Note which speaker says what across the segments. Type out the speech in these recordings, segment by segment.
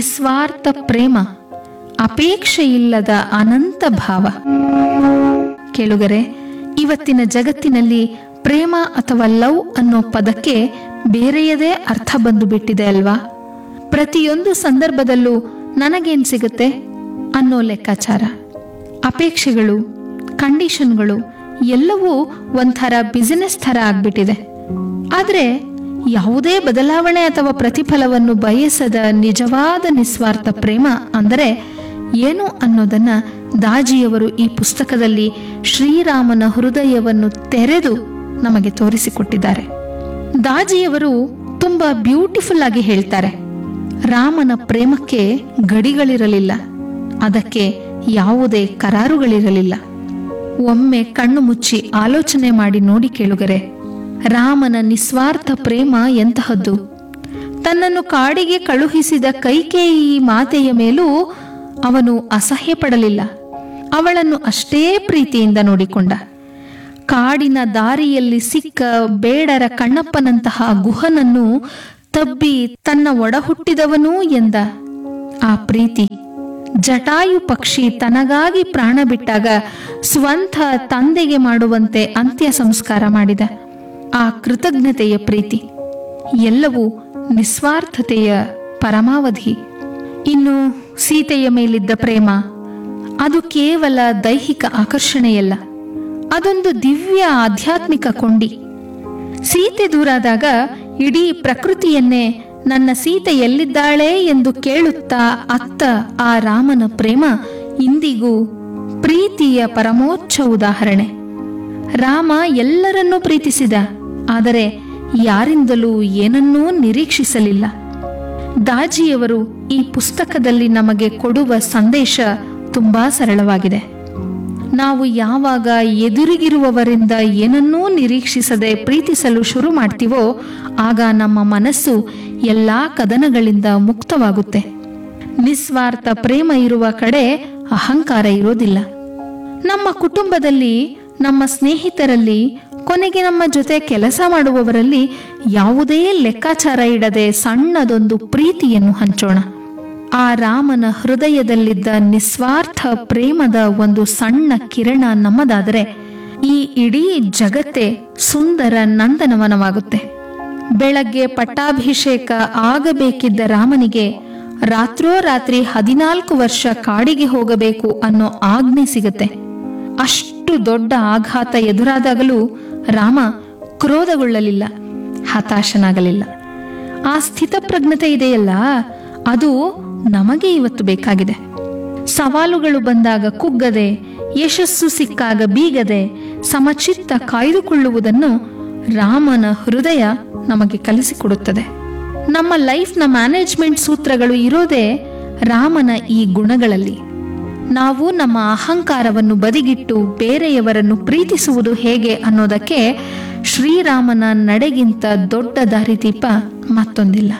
Speaker 1: ನಿಸ್ವಾರ್ಥ ಪ್ರೇಮ ಅಪೇಕ್ಷೆಯಿಲ್ಲದ ಅನಂತ ಭಾವ ಕೇಳುಗರೆ ಇವತ್ತಿನ ಜಗತ್ತಿನಲ್ಲಿ ಪ್ರೇಮ ಅಥವಾ ಲವ್ ಅನ್ನೋ ಪದಕ್ಕೆ ಬೇರೆಯದೇ ಅರ್ಥ ಬಂದು ಬಿಟ್ಟಿದೆ ಅಲ್ವಾ ಪ್ರತಿಯೊಂದು ಸಂದರ್ಭದಲ್ಲೂ ನನಗೇನ್ ಸಿಗುತ್ತೆ ಅನ್ನೋ ಲೆಕ್ಕಾಚಾರ ಅಪೇಕ್ಷೆಗಳು ಕಂಡೀಷನ್ಗಳು ಎಲ್ಲವೂ ಒಂಥರ ಬಿಸಿನೆಸ್ ಥರ ಆಗ್ಬಿಟ್ಟಿದೆ ಆದರೆ ಯಾವುದೇ ಬದಲಾವಣೆ ಅಥವಾ ಪ್ರತಿಫಲವನ್ನು ಬಯಸದ ನಿಜವಾದ ನಿಸ್ವಾರ್ಥ ಪ್ರೇಮ ಅಂದರೆ ಏನು ಅನ್ನೋದನ್ನ ದಾಜಿಯವರು ಈ ಪುಸ್ತಕದಲ್ಲಿ ಶ್ರೀರಾಮನ ಹೃದಯವನ್ನು ತೆರೆದು ನಮಗೆ ತೋರಿಸಿಕೊಟ್ಟಿದ್ದಾರೆ ದಾಜಿಯವರು ತುಂಬಾ ಬ್ಯೂಟಿಫುಲ್ ಆಗಿ ಹೇಳ್ತಾರೆ ರಾಮನ ಪ್ರೇಮಕ್ಕೆ ಗಡಿಗಳಿರಲಿಲ್ಲ ಅದಕ್ಕೆ ಯಾವುದೇ ಕರಾರುಗಳಿರಲಿಲ್ಲ ಒಮ್ಮೆ ಕಣ್ಣು ಮುಚ್ಚಿ ಆಲೋಚನೆ ಮಾಡಿ ನೋಡಿ ಕೇಳುಗರೆ ರಾಮನ ನಿಸ್ವಾರ್ಥ ಪ್ರೇಮ ಎಂತಹದ್ದು ತನ್ನನ್ನು ಕಾಡಿಗೆ ಕಳುಹಿಸಿದ ಕೈಕೇಯಿ ಮಾತೆಯ ಮೇಲೂ ಅವನು ಅಸಹ್ಯ ಪಡಲಿಲ್ಲ ಅವಳನ್ನು ಅಷ್ಟೇ ಪ್ರೀತಿಯಿಂದ ನೋಡಿಕೊಂಡ ಕಾಡಿನ ದಾರಿಯಲ್ಲಿ ಸಿಕ್ಕ ಬೇಡರ ಕಣ್ಣಪ್ಪನಂತಹ ಗುಹನನ್ನು ತಬ್ಬಿ ತನ್ನ ಒಡಹುಟ್ಟಿದವನೂ ಎಂದ ಆ ಪ್ರೀತಿ ಜಟಾಯು ಪಕ್ಷಿ ತನಗಾಗಿ ಪ್ರಾಣ ಬಿಟ್ಟಾಗ ಸ್ವಂತ ತಂದೆಗೆ ಮಾಡುವಂತೆ ಅಂತ್ಯ ಸಂಸ್ಕಾರ ಮಾಡಿದ ಆ ಕೃತಜ್ಞತೆಯ ಪ್ರೀತಿ ಎಲ್ಲವೂ ನಿಸ್ವಾರ್ಥತೆಯ ಪರಮಾವಧಿ ಇನ್ನು ಸೀತೆಯ ಮೇಲಿದ್ದ ಪ್ರೇಮ ಅದು ಕೇವಲ ದೈಹಿಕ ಆಕರ್ಷಣೆಯಲ್ಲ ಅದೊಂದು ದಿವ್ಯ ಆಧ್ಯಾತ್ಮಿಕ ಕೊಂಡಿ ಸೀತೆ ದೂರಾದಾಗ ಇಡೀ ಪ್ರಕೃತಿಯನ್ನೇ ನನ್ನ ಸೀತೆ ಎಲ್ಲಿದ್ದಾಳೆ ಎಂದು ಕೇಳುತ್ತಾ ಅತ್ತ ಆ ರಾಮನ ಪ್ರೇಮ ಇಂದಿಗೂ ಪ್ರೀತಿಯ ಪರಮೋಚ್ಚ ಉದಾಹರಣೆ ರಾಮ ಎಲ್ಲರನ್ನೂ ಪ್ರೀತಿಸಿದ ಆದರೆ ಯಾರಿಂದಲೂ ಏನನ್ನೂ ನಿರೀಕ್ಷಿಸಲಿಲ್ಲ ದಾಜಿಯವರು ಈ ಪುಸ್ತಕದಲ್ಲಿ ನಮಗೆ ಕೊಡುವ ಸಂದೇಶ ತುಂಬಾ ಸರಳವಾಗಿದೆ ನಾವು ಯಾವಾಗ ಎದುರಿಗಿರುವವರಿಂದ ಏನನ್ನೂ ನಿರೀಕ್ಷಿಸದೆ ಪ್ರೀತಿಸಲು ಶುರು ಮಾಡ್ತೀವೋ ಆಗ ನಮ್ಮ ಮನಸ್ಸು ಎಲ್ಲಾ ಕದನಗಳಿಂದ ಮುಕ್ತವಾಗುತ್ತೆ ನಿಸ್ವಾರ್ಥ ಪ್ರೇಮ ಇರುವ ಕಡೆ ಅಹಂಕಾರ ಇರೋದಿಲ್ಲ ನಮ್ಮ ಕುಟುಂಬದಲ್ಲಿ ನಮ್ಮ ಸ್ನೇಹಿತರಲ್ಲಿ ಕೊನೆಗೆ ನಮ್ಮ ಜೊತೆ ಕೆಲಸ ಮಾಡುವವರಲ್ಲಿ ಯಾವುದೇ ಲೆಕ್ಕಾಚಾರ ಇಡದೆ ಸಣ್ಣದೊಂದು ಪ್ರೀತಿಯನ್ನು ಹಂಚೋಣ ಆ ರಾಮನ ಹೃದಯದಲ್ಲಿದ್ದ ನಿಸ್ವಾರ್ಥ ಪ್ರೇಮದ ಒಂದು ಸಣ್ಣ ಕಿರಣ ನಮ್ಮದಾದರೆ ಈ ಇಡೀ ಜಗತ್ತೇ ಸುಂದರ ನಂದನವನವಾಗುತ್ತೆ ಬೆಳಗ್ಗೆ ಪಟ್ಟಾಭಿಷೇಕ ಆಗಬೇಕಿದ್ದ ರಾಮನಿಗೆ ರಾತ್ರೋರಾತ್ರಿ ಹದಿನಾಲ್ಕು ವರ್ಷ ಕಾಡಿಗೆ ಹೋಗಬೇಕು ಅನ್ನೋ ಆಜ್ಞೆ ಸಿಗುತ್ತೆ ಅಷ್ಟು ದೊಡ್ಡ ಆಘಾತ ಎದುರಾದಾಗಲೂ ರಾಮ ಕ್ರೋಧಗೊಳ್ಳಲಿಲ್ಲ ಹತಾಶನಾಗಲಿಲ್ಲ ಆ ಸ್ಥಿತಪ್ರಜ್ಞತೆ ಇದೆಯಲ್ಲ ಅದು ನಮಗೆ ಇವತ್ತು ಬೇಕಾಗಿದೆ ಸವಾಲುಗಳು ಬಂದಾಗ ಕುಗ್ಗದೆ ಯಶಸ್ಸು ಸಿಕ್ಕಾಗ ಬೀಗದೆ ಸಮಚಿತ್ತ ಕಾಯ್ದುಕೊಳ್ಳುವುದನ್ನು ರಾಮನ ಹೃದಯ ನಮಗೆ ಕಲಿಸಿಕೊಡುತ್ತದೆ ನಮ್ಮ ಲೈಫ್ನ ಮ್ಯಾನೇಜ್ಮೆಂಟ್ ಸೂತ್ರಗಳು ಇರೋದೇ ರಾಮನ ಈ ಗುಣಗಳಲ್ಲಿ ನಾವು ನಮ್ಮ ಅಹಂಕಾರವನ್ನು ಬದಿಗಿಟ್ಟು ಬೇರೆಯವರನ್ನು ಪ್ರೀತಿಸುವುದು ಹೇಗೆ ಅನ್ನೋದಕ್ಕೆ ಶ್ರೀರಾಮನ ನಡೆಗಿಂತ ದೊಡ್ಡ ದಾರಿದೀಪ ಮತ್ತೊಂದಿಲ್ಲ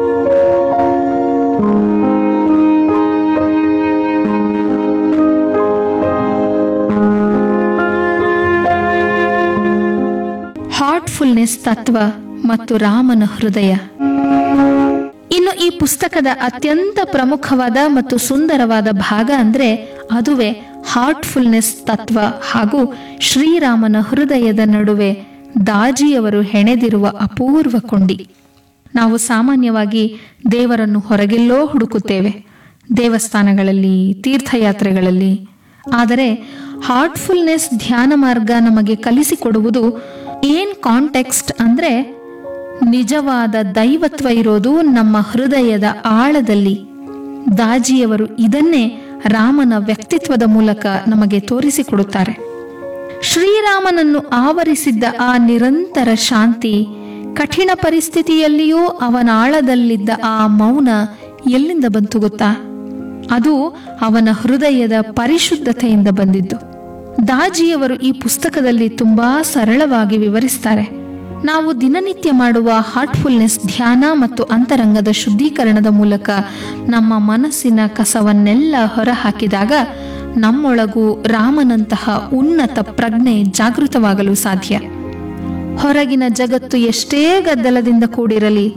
Speaker 1: ಹಾರ್ಟ್ಫುಲ್ನೆಸ್ ತತ್ವ ಮತ್ತು ರಾಮನ ಹೃದಯ ಇನ್ನು ಈ ಪುಸ್ತಕದ ಅತ್ಯಂತ ಪ್ರಮುಖವಾದ ಮತ್ತು ಸುಂದರವಾದ ಭಾಗ ಅಂದ್ರೆ ಅದುವೇ ಹಾರ್ಟ್ಫುಲ್ನೆಸ್ ತತ್ವ ಹಾಗೂ ಶ್ರೀರಾಮನ ಹೃದಯದ ನಡುವೆ ದಾಜಿಯವರು ಹೆಣೆದಿರುವ ಅಪೂರ್ವ ಕೊಂಡಿ ನಾವು ಸಾಮಾನ್ಯವಾಗಿ ದೇವರನ್ನು ಹೊರಗೆಲ್ಲೋ ಹುಡುಕುತ್ತೇವೆ ದೇವಸ್ಥಾನಗಳಲ್ಲಿ ತೀರ್ಥಯಾತ್ರೆಗಳಲ್ಲಿ ಆದರೆ ಹಾರ್ಟ್ಫುಲ್ನೆಸ್ ಧ್ಯಾನ ಮಾರ್ಗ ನಮಗೆ ಕಲಿಸಿಕೊಡುವುದು ಏನ್ ಕಾಂಟೆಕ್ಸ್ಟ್ ಅಂದ್ರೆ ನಿಜವಾದ ದೈವತ್ವ ಇರೋದು ನಮ್ಮ ಹೃದಯದ ಆಳದಲ್ಲಿ ದಾಜಿಯವರು ಇದನ್ನೇ ರಾಮನ ವ್ಯಕ್ತಿತ್ವದ ಮೂಲಕ ನಮಗೆ ತೋರಿಸಿಕೊಡುತ್ತಾರೆ ಶ್ರೀರಾಮನನ್ನು ಆವರಿಸಿದ್ದ ಆ ನಿರಂತರ ಶಾಂತಿ ಕಠಿಣ ಪರಿಸ್ಥಿತಿಯಲ್ಲಿಯೂ ಅವನ ಆಳದಲ್ಲಿದ್ದ ಆ ಮೌನ ಎಲ್ಲಿಂದ ಬಂತು ಗೊತ್ತಾ ಅದು ಅವನ ಹೃದಯದ ಪರಿಶುದ್ಧತೆಯಿಂದ ಬಂದಿದ್ದು ದಾಜಿಯವರು ಈ ಪುಸ್ತಕದಲ್ಲಿ ತುಂಬಾ ಸರಳವಾಗಿ ವಿವರಿಸ್ತಾರೆ ನಾವು ದಿನನಿತ್ಯ ಮಾಡುವ ಹಾರ್ಟ್ಫುಲ್ನೆಸ್ ಧ್ಯಾನ ಮತ್ತು ಅಂತರಂಗದ ಶುದ್ಧೀಕರಣದ ಮೂಲಕ ನಮ್ಮ ಮನಸ್ಸಿನ ಕಸವನ್ನೆಲ್ಲ ಹೊರಹಾಕಿದಾಗ ನಮ್ಮೊಳಗೂ ರಾಮನಂತಹ ಉನ್ನತ ಪ್ರಜ್ಞೆ ಜಾಗೃತವಾಗಲು ಸಾಧ್ಯ ಹೊರಗಿನ ಜಗತ್ತು ಎಷ್ಟೇ ಗದ್ದಲದಿಂದ ಕೂಡಿರಲಿ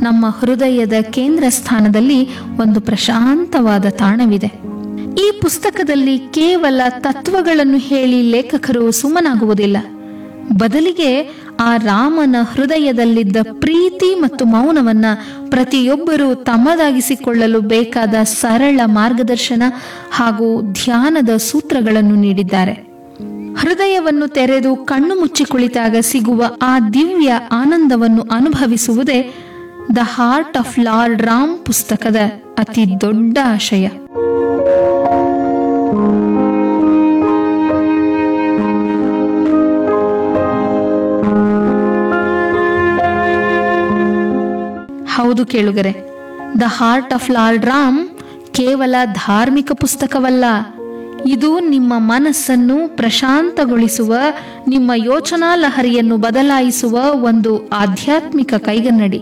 Speaker 1: ನಮ್ಮ ಹೃದಯದ ಕೇಂದ್ರ ಸ್ಥಾನದಲ್ಲಿ ಒಂದು ಪ್ರಶಾಂತವಾದ ತಾಣವಿದೆ ಈ ಪುಸ್ತಕದಲ್ಲಿ ಕೇವಲ ತತ್ವಗಳನ್ನು ಹೇಳಿ ಲೇಖಕರು ಸುಮ್ಮನಾಗುವುದಿಲ್ಲ ಬದಲಿಗೆ ಆ ರಾಮನ ಹೃದಯದಲ್ಲಿದ್ದ ಪ್ರೀತಿ ಮತ್ತು ಮೌನವನ್ನ ಪ್ರತಿಯೊಬ್ಬರೂ ತಮ್ಮದಾಗಿಸಿಕೊಳ್ಳಲು ಬೇಕಾದ ಸರಳ ಮಾರ್ಗದರ್ಶನ ಹಾಗೂ ಧ್ಯಾನದ ಸೂತ್ರಗಳನ್ನು ನೀಡಿದ್ದಾರೆ ಹೃದಯವನ್ನು ತೆರೆದು ಕಣ್ಣು ಮುಚ್ಚಿ ಕುಳಿತಾಗ ಸಿಗುವ ಆ ದಿವ್ಯ ಆನಂದವನ್ನು ಅನುಭವಿಸುವುದೇ the heart of lord Ram ಪುಸ್ತಕದ ಅತಿ ದೊಡ್ಡ ಆಶಯ ಹೌದು ಕೇಳುಗರೆ the heart of lord Ram ಕೇವಲ ಧಾರ್ಮಿಕ ಪುಸ್ತಕವಲ್ಲ ಇದು ನಿಮ್ಮ ಮನಸ್ಸನ್ನು ಪ್ರಶಾಂತಗೊಳಿಸುವ ನಿಮ್ಮ ಯೋಚನಾ ಲಹರಿಯನ್ನು ಬದಲಾಯಿಸುವ ಒಂದು ಆಧ್ಯಾತ್ಮಿಕ ಕೈಗನ್ನಡಿ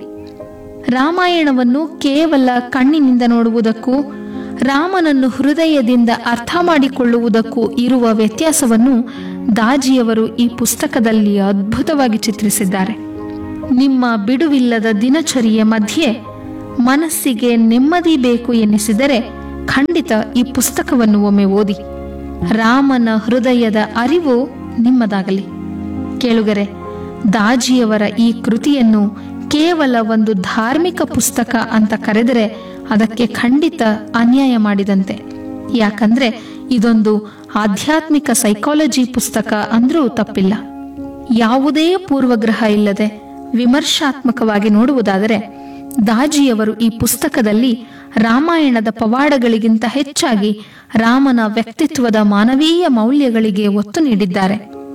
Speaker 1: ರಾಮಾಯಣವನ್ನು ಕೇವಲ ಕಣ್ಣಿನಿಂದ ನೋಡುವುದಕ್ಕೂ ರಾಮನನ್ನು ಹೃದಯದಿಂದ ಅರ್ಥ ಮಾಡಿಕೊಳ್ಳುವುದಕ್ಕೂ ಇರುವ ವ್ಯತ್ಯಾಸವನ್ನು ದಾಜಿಯವರು ಈ ಪುಸ್ತಕದಲ್ಲಿ ಅದ್ಭುತವಾಗಿ ಚಿತ್ರಿಸಿದ್ದಾರೆ ನಿಮ್ಮ ಬಿಡುವಿಲ್ಲದ ದಿನಚರಿಯ ಮಧ್ಯೆ ಮನಸ್ಸಿಗೆ ನೆಮ್ಮದಿ ಬೇಕು ಎನ್ನಿಸಿದರೆ ಖಂಡಿತ ಈ ಪುಸ್ತಕವನ್ನು ಒಮ್ಮೆ ಓದಿ ರಾಮನ ಹೃದಯದ ಅರಿವು ನಿಮ್ಮದಾಗಲಿ ಕೇಳುಗರೆ ದಾಜಿಯವರ ಈ ಕೃತಿಯನ್ನು ಕೇವಲ ಒಂದು ಧಾರ್ಮಿಕ ಪುಸ್ತಕ ಅಂತ ಕರೆದರೆ ಅದಕ್ಕೆ ಖಂಡಿತ ಅನ್ಯಾಯ ಮಾಡಿದಂತೆ ಯಾಕಂದ್ರೆ ಇದೊಂದು ಆಧ್ಯಾತ್ಮಿಕ ಸೈಕಾಲಜಿ ಪುಸ್ತಕ ಅಂದ್ರೂ ತಪ್ಪಿಲ್ಲ ಯಾವುದೇ ಪೂರ್ವಗ್ರಹ ಇಲ್ಲದೆ ವಿಮರ್ಶಾತ್ಮಕವಾಗಿ ನೋಡುವುದಾದರೆ ದಾಜಿಯವರು ಈ ಪುಸ್ತಕದಲ್ಲಿ ರಾಮಾಯಣದ ಪವಾಡಗಳಿಗಿಂತ ಹೆಚ್ಚಾಗಿ ರಾಮನ ವ್ಯಕ್ತಿತ್ವದ ಮಾನವೀಯ ಮೌಲ್ಯಗಳಿಗೆ ಒತ್ತು ನೀಡಿದ್ದಾರೆ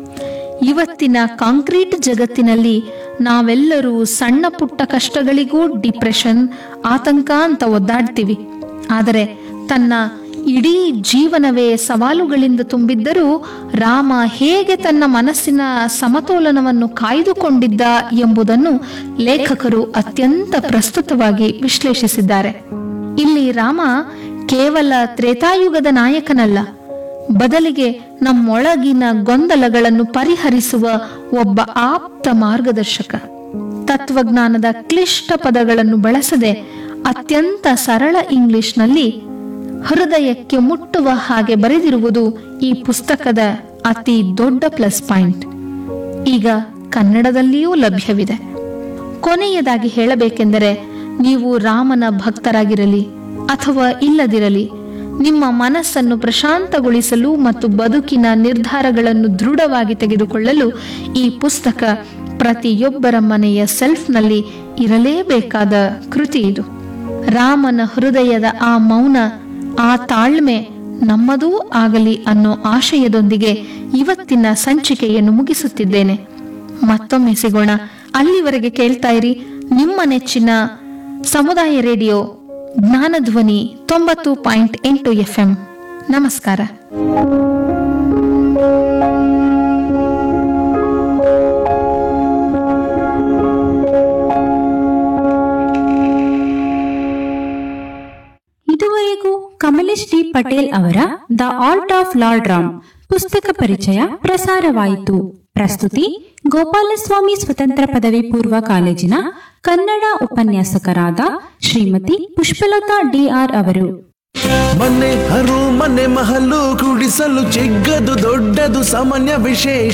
Speaker 1: ಇವತ್ತಿನ ಕಾಂಕ್ರೀಟ್ ಜಗತ್ತಿನಲ್ಲಿ ನಾವೆಲ್ಲರೂ ಸಣ್ಣ ಪುಟ್ಟ ಕಷ್ಟಗಳಿಗೂ ಡಿಪ್ರೆಷನ್ ಆತಂಕ ಅಂತ ಒದ್ದಾಡ್ತೀವಿ ಆದರೆ ತನ್ನ ಇಡೀ ಜೀವನವೇ ಸವಾಲುಗಳಿಂದ ತುಂಬಿದ್ದರೂ ರಾಮ ಹೇಗೆ ತನ್ನ ಮನಸ್ಸಿನ ಸಮತೋಲನವನ್ನು ಕಾಯ್ದುಕೊಂಡಿದ್ದ ಎಂಬುದನ್ನು ಲೇಖಕರು ಅತ್ಯಂತ ಪ್ರಸ್ತುತವಾಗಿ ವಿಶ್ಲೇಷಿಸಿದ್ದಾರೆ ಇಲ್ಲಿ ರಾಮ ಕೇವಲ ತ್ರೇತಾಯುಗದ ನಾಯಕನಲ್ಲ ಬದಲಿಗೆ ನಮ್ಮೊಳಗಿನ ಗೊಂದಲಗಳನ್ನು ಪರಿಹರಿಸುವ ಒಬ್ಬ ಆಪ್ತ ಮಾರ್ಗದರ್ಶಕ ತತ್ವಜ್ಞಾನದ ಕ್ಲಿಷ್ಟ ಪದಗಳನ್ನು ಬಳಸದೆ ಅತ್ಯಂತ ಸರಳ ಇಂಗ್ಲಿಷ್ನಲ್ಲಿ ಹೃದಯಕ್ಕೆ ಮುಟ್ಟುವ ಹಾಗೆ ಬರೆದಿರುವುದು ಈ ಪುಸ್ತಕದ ಅತಿ ದೊಡ್ಡ ಪ್ಲಸ್ ಪಾಯಿಂಟ್ ಈಗ ಕನ್ನಡದಲ್ಲಿಯೂ ಲಭ್ಯವಿದೆ ಕೊನೆಯದಾಗಿ ಹೇಳಬೇಕೆಂದರೆ ನೀವು ರಾಮನ ಭಕ್ತರಾಗಿರಲಿ ಅಥವಾ ಇಲ್ಲದಿರಲಿ ನಿಮ್ಮ ಮನಸ್ಸನ್ನು ಪ್ರಶಾಂತಗೊಳಿಸಲು ಮತ್ತು ಬದುಕಿನ ನಿರ್ಧಾರಗಳನ್ನು ದೃಢವಾಗಿ ತೆಗೆದುಕೊಳ್ಳಲು ಈ ಪುಸ್ತಕ ಪ್ರತಿಯೊಬ್ಬರ ಮನೆಯ ಸೆಲ್ಫ್ನಲ್ಲಿ ಇರಲೇಬೇಕಾದ ಕೃತಿ ಇದು ರಾಮನ ಹೃದಯದ ಆ ಮೌನ ಆ ತಾಳ್ಮೆ ನಮ್ಮದೂ ಆಗಲಿ ಅನ್ನೋ ಆಶಯದೊಂದಿಗೆ ಇವತ್ತಿನ ಸಂಚಿಕೆಯನ್ನು ಮುಗಿಸುತ್ತಿದ್ದೇನೆ ಮತ್ತೊಮ್ಮೆ ಸಿಗೋಣ ಅಲ್ಲಿವರೆಗೆ ಕೇಳ್ತಾ ಇರಿ ನಿಮ್ಮ ನೆಚ್ಚಿನ ಸಮುದಾಯ ರೇಡಿಯೋ ಜ್ಞಾನಧ್ವನಿ ತೊಂಬತ್ತು ಪಾಯಿಂಟ್ ಎಂಟು ಎಫ್ಎಂ ನಮಸ್ಕಾರ
Speaker 2: ಇದುವರೆಗೂ ಕಮಲೇಶ್ ಡಿ ಪಟೇಲ್ ಅವರ the art of lord Ram ಪುಸ್ತಕ ಪರಿಚಯ ಪ್ರಸಾರವಾಯಿತು ಪ್ರಸ್ತುತಿ ಗೋಪಾಲಸ್ವಾಮಿ ಸ್ವತಂತ್ರ ಪದವಿ ಪೂರ್ವ ಕಾಲೇಜಿನ ಕನ್ನಡ ಉಪನ್ಯಾಸಕರಾದ ಶ್ರೀಮತಿ ಪುಷ್ಪಲತಾ ಡಿಆರ್ ಅವರು
Speaker 3: ಮನೆ ಹರು ಮನೆ ಮಹಲು ಕುಡಿಸಲು ಚಿಕ್ಕದು ದೊಡ್ಡದು ಸಾಮಾನ್ಯ ವಿಶೇಷ